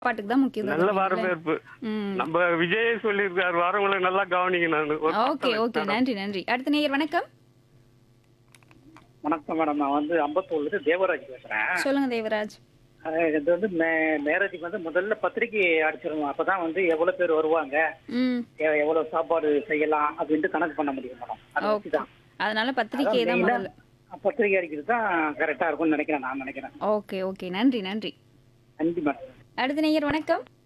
பாட்டுக்கு தான் முக்கியத்துவம் நல்ல தருவீங்கல்ல? வரவேற்பு ம் நம்ம விஜய் சொல்லியிருக்காரு வரவங்களை நல்லா கவனிங்க நான் ஒரு ஓகே பக்கம் ஓகே மேடம். நன்றி நன்றி அடுத்த நேயர் வணக்கம் வணக்கம் மேடம் நான் வந்து அம்பத்தூர்ல இருந்து தேவராஜ் பேசுறேன் சொல்லுங்க தேவராஜ் அஹ் இது வந்து மே- மேரேஜுக்கு வந்து முதல்ல பத்திரிக்கை அடிச்சிடணும் அப்பதான் வந்து எவ்வளவு பேர் வருவாங்க ம் எ- எவ்வளவு சாப்பாடு செய்யலாம் அப்படின்ட்டு கணக்கு பண்ண முடியும் மேடம் அதை ஓகே வச்சுதான் அதனால பத்திரிக்கை அதான் தான் main ஆ முதல்ல பத்திரிக்கை அடிக்கிறது தான் கரெக்டா இருக்கும்னு நினைக்கிறேன் நான் நினைக்கிறேன் ஓகே ஓகே நன்றி நன்றி நன்றி மேடம் அடுத்த நேயர் வணக்கம்